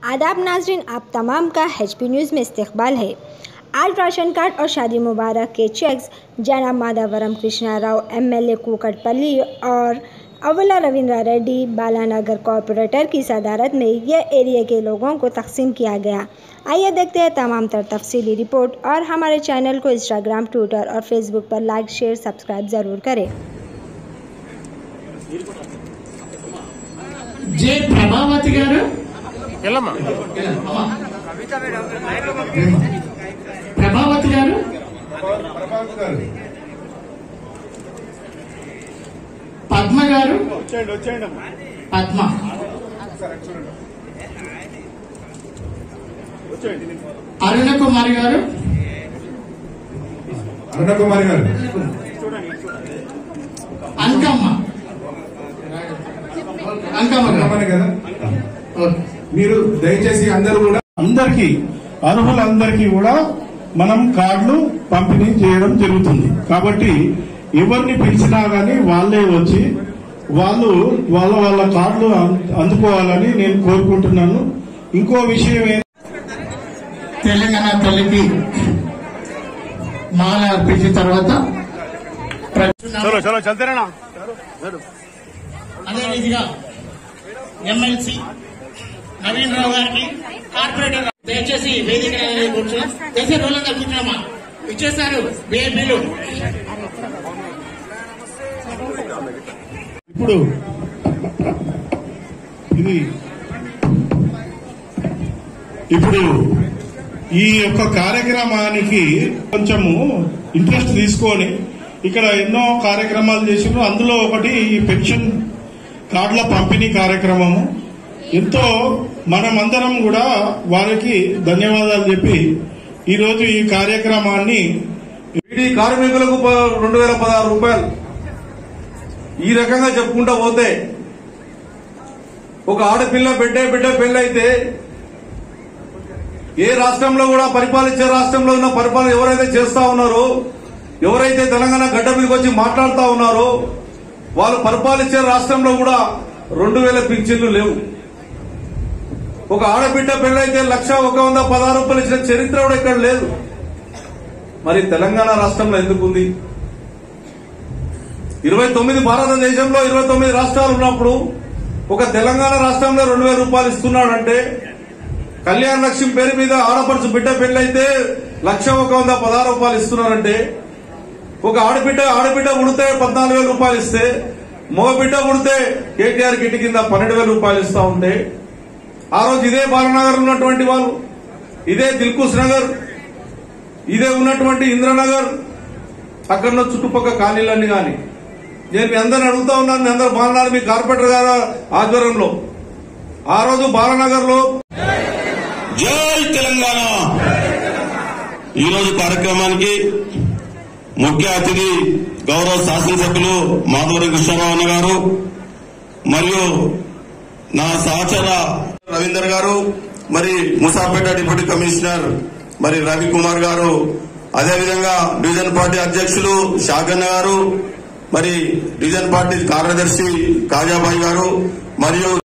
आदाब नाजरीन आप तमाम का एच पी न्यूज़ में इस्तकबाल है आज राशन कार्ड और शादी मुबारक के चेक्स जनाब Madhavaram Krishna Rao M L A Kukatpally और अवला रविंद्रा रेड्डी बालानगर कॉरपोरेटर की सदारत में यह एरिया के लोगों को तकसीम किया गया आइए देखते हैं तमाम तर तफसीली रिपोर्ट और हमारे चैनल को इंस्टाग्राम ट्विटर और फेसबुक पर लाइक शेयर सब्सक्राइब ज़रूर करें జే ప్రభావతి గారు వెళ్ళమ్మా ప్రభావతి గారు పద్మ గారు వచ్చేయండి వచ్చేయండి అమ్మా. పద్మ వచ్చేయండి అరుణ కుమారి గారు అరుణకుమారి గారు అంకమ్మ అంకమ్మ గారు అరుణకుమారి కదా ఓకే. మీరు దయచేసి అందరూ కూడా అందరికీ అర్హులందరికీ కూడా మనం కార్డులు పంపిణీ చేయడం జరుగుతుంది కాబట్టి ఎవరిని పిలిచినా గానీ వాళ్ళే వచ్చి వాళ్ళు వాళ్ళ వాళ్ళ కార్డులు అం- అందుకోవాలని నేను కోరుకుంటున్నాను ఇంకో విషయం ఏంటంటే తెలంగాణ తల్లికి మాల అర్పించిన తర్వాత ప్ర- చలో చలో చల్తేనా అదే విధిగా ఎమ్మెల్సీ నవీన్ రావు గారికి కార్పొరేటర్ దయచేసి వేదిక మీద కూర్చొని దయచేసి రోజులంతా కూర్చున్నామా ఇచ్చేసారు బిఏపీలు ఇప్పుడు ఇది ఇప్పుడు ఈ యొక్క కార్యక్రమానికి కొంచెము ఇంట్రెస్ట్ తీసుకొని ఇక్కడ ఎన్నో కార్యక్రమాలు చేసిండ్రు అందులో ఒకటి ఈ పెన్షన్ కార్డుల పంపిణీ కార్యక్రమము ఎంతో మనమందరం కూడా వారికి ధన్యవాదాలు చెప్పి ఈరోజు ఈ కార్యక్రమాన్ని బీడీ కార్మికులకు ప- రెండు వేల పదహారు రూపాయలు ఈ రకంగా చెప్పుకుంటా పోతే ఒక ఆడపిల్ల బిడ్డే బిడ్డ పెళ్ళైతే ఏ రాష్ట్రంలో కూడా పరిపాలించే రాష్ట్రంలో ఉన్న పరిపాలన ఎవరైతే చేస్తా ఉన్నారో ఎవరైతే తెలంగాణ గడ్డ మీదకి వచ్చి మాట్లాడుతా ఉన్నారో వాళ్ళు పరిపాలించే రాష్ట్రంలో కూడా రెండు వేల పింఛన్లు లేవు ఒక ఆడబిడ్డ పెళ్ళైతే లక్ష ఒక వంద పదహారు రూపాయలు ఇచ్చిన చరిత్ర కూడా ఇక్కడ లేదు మరి తెలంగాణ రాష్ట్రంలో ఎందుకు ఉంది ఇరవై తొమ్మిది భారతదేశంలో ఇరవై తొమ్మిది రాష్ట్రాలు ఉన్నప్పుడు ఒక తెలంగాణ రాష్ట్రంలో రెండు వేల రూపాయలు ఇస్తున్నాడంటే కళ్యాణ లక్ష్మి పేరు మీద ఆడపడుచు బిడ్డ పెళ్ళైతే లక్ష ఒక వంద పదహారు రూపాయలు ఇస్తున్నారంటే ఒక ఆడబిడ్డ ఆడబిడ్డ ఉడితే పద్నాలుగు వేల రూపాయలు ఇస్తే మగ బిడ్డ ఉడితే కేటీఆర్ కిటి కింద పన్నెండు వేల రూపాయలు ఇస్తా ఉంటే ఆ రోజు ఇదే బాలనగర్ ఉన్నటువంటి వాళ్ళు ఇదే దిల్కుష్ నగర్ ఇదే ఉన్నటువంటి ఇంద్రనగర్ అక్కడ ఉన్న చుట్టుపక్కల కాలనీలన్నీ కానీ నేను మీ అందరిని అడుగుతా ఉన్నాను మీ అందరు బాలనాడు మీ కార్పొరేటర్ గారు ఆధ్వర్యంలో ఆ రోజు బాలనగర్ లో జై తెలంగాణ ఈరోజు కార్యక్రమానికి ముఖ్య అతిథి గౌరవ శాసనసభ్యులు మాధవరి కృష్ణారావు అన్న గారు మరియు నా సహచర రవీందర్ గారు మరి ముసాపేట డిప్యూటీ కమిషనర్ మరి రవి కుమార్ గారు అదేవిధంగా డివిజన్ పార్టీ అధ్యక్షులు షాగన్న గారు మరి డివిజన్ పార్టీ కార్యదర్శి కాజాబాయి గారు మరియు